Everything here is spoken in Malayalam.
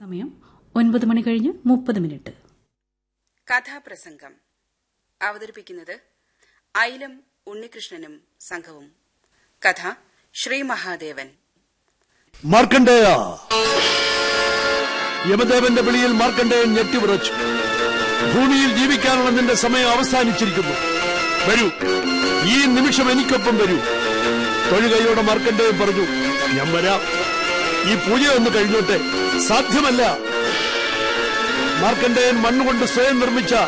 സമയം ഒൻപത് മണി കഴിഞ്ഞ് മുപ്പത് മിനിറ്റ് കഥാപ്രസംഗം അവതരിപ്പിക്കുന്നത് ഐലം ഉണ്ണികൃഷ്ണനും സംഘവും കഥ ശ്രീ മഹാദേവൻ മാർക്കണ്ഡേയ യമദേവന്റെ വിളിയിൽ മാർക്കണ്ഡേയൻ ഞെട്ടിവിറച്ചു ഭൂമിയിൽ ജീവിക്കാനുള്ള നിന്റെ സമയം അവസാനിച്ചിരിക്കുന്നു വരൂ ഈ നിമിഷം എനിക്കൊപ്പം വരൂ തൊഴുകയോടെ മാർക്കണ്ഡേയൻ പറഞ്ഞു ഞാൻ വരാം ഈ പൂജ ഒന്ന് കഴിഞ്ഞോട്ടെ സാധ്യമല്ല മാർക്കണ്ഡേയൻ മണ്ണുകൊണ്ട് സ്വയം നിർമ്മിച്ച